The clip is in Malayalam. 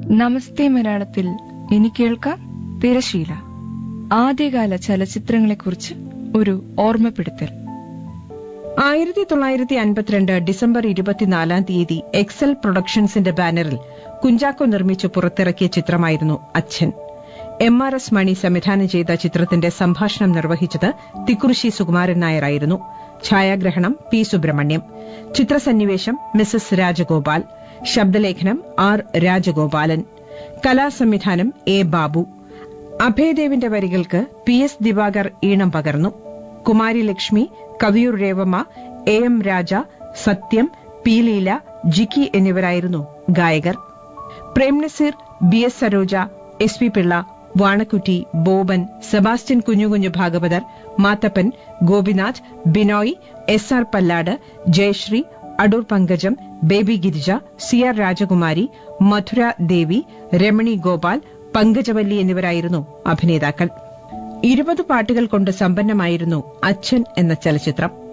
നമസ്തേ മലയാളത്തിൽ ഇനി കേൾക്കാം തിരശീല ആദ്യകാല ചലച്ചിത്രങ്ങളെക്കുറിച്ച് ഒരു ഓർമ്മപ്പെടുത്തൽ ആയിരത്തി തൊള്ളായിരത്തി അൻപത്തിരണ്ട് ഡിസംബർ ഇരുപത്തിനാലാം തീയതി എക്സൽ പ്രൊഡക്ഷൻസിന്റെ ബാനറിൽ കുഞ്ചാക്കോ നിർമ്മിച്ച് പുറത്തിറക്കിയ ചിത്രമായിരുന്നു അച്ഛൻ എം ആർ എസ് മണി സംവിധാനം ചെയ്ത ചിത്രത്തിന്റെ സംഭാഷണം നിർവഹിച്ചത് തിക്കുറിശി സുകുമാരൻ നായരായിരുന്നു ഛായാഗ്രഹണം പി സുബ്രഹ്മണ്യം ചിത്രസന്നിവേശം മിസസ് രാജഗോപാൽ ശബ്ദലേഖനം ആർ രാജഗോപാലൻ കലാസംവിധാനം എ ബാബു അഭയദേവിന്റെ വരികൾക്ക് പി എസ് ദിവാകർ ഈണം പകർന്നു Kumari Lakshmi Kaviyoor Revamma A M Raja Sathyam P Leela Jikki എന്നിവരായിരുന്നു ഗായകർ Prem Nazir B S Saroja S P Pillai Vanakkutty Boban Sebastian Kunjukunju Bhagavathar Mathappan Gopinath Binoy S R Pallad Jayashree Adoor Pankajam baby Girija C R Rajakumari Madhura ദേവി രമണി ഗോപാൽ പങ്കജവല്ലി എന്നിവരായിരുന്നു അഭിനേതാക്കൾ ഇരുപത് പാട്ടുകൾ കൊണ്ട് സമ്പന്നമായിരുന്നു അച്ഛൻ എന്ന ചലച്ചിത്രം